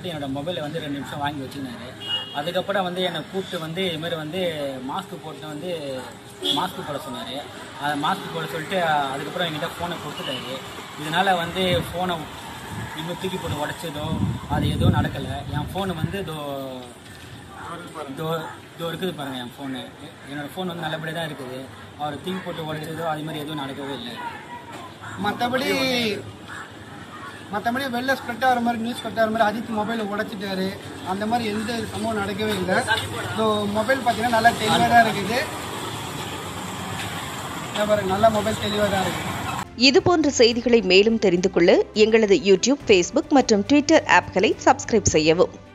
சொல்லிட்டு என்னோட மொபைலை வந்து ரெண்டு நிமிஷம் வாங்கி வச்சுக்கினாரு அதுக்கப்புறம் வந்து என்னை கூப்பிட்டு வந்து இது மாதிரி வந்து மாஸ்க் போட்டு வந்து மாஸ்க் போட சொன்னார் அதை மாஸ்க் போட சொல்லிட்டு அதுக்கப்புறம் என்கிட்ட ஃபோனை கொடுத்துட்டாரு இதனால் வந்து ஃபோனை இன்னும் தூக்கி போட்டு உடச்சதோ அது எதுவும் நடக்கலை என் ஃபோனு வந்து இதோ இதோ இதோ இருக்குது பாருங்கள் என் ஃபோனு என்னோடய ஃபோன் வந்து நல்லபடியாக தான் இருக்குது அவர் தூக்கி போட்டு உடைச்சதோ அது மாதிரி எதுவும் நடக்கவே இல்லை மற்றபடி மற்றபடி வெளில ஸ்ப்ரெட் ஆகிற மாதிரி நியூஸ் ஸ்ப்ரெட் ஆகிற மாதிரி அஜித் மொபைலை உடைச்சிட்டாரு அந்த மாதிரி எந்த சம்பவம் நடக்கவே இல்லை ஸோ மொபைல் பார்த்தீங்கன்னா நல்லா தெளிவாக தான் இருக்குது இங்க பாருங்க நல்ல மொபைல் தெளிவாக தான் இருக்குது இதுபோன்ற செய்திகளை மேலும் தெரிந்து கொள்ள எங்களது யூடியூப் ஃபேஸ்புக் மற்றும் ட்விட்டர் ஆப்களை சப்ஸ்கிரைப் செய்யவும்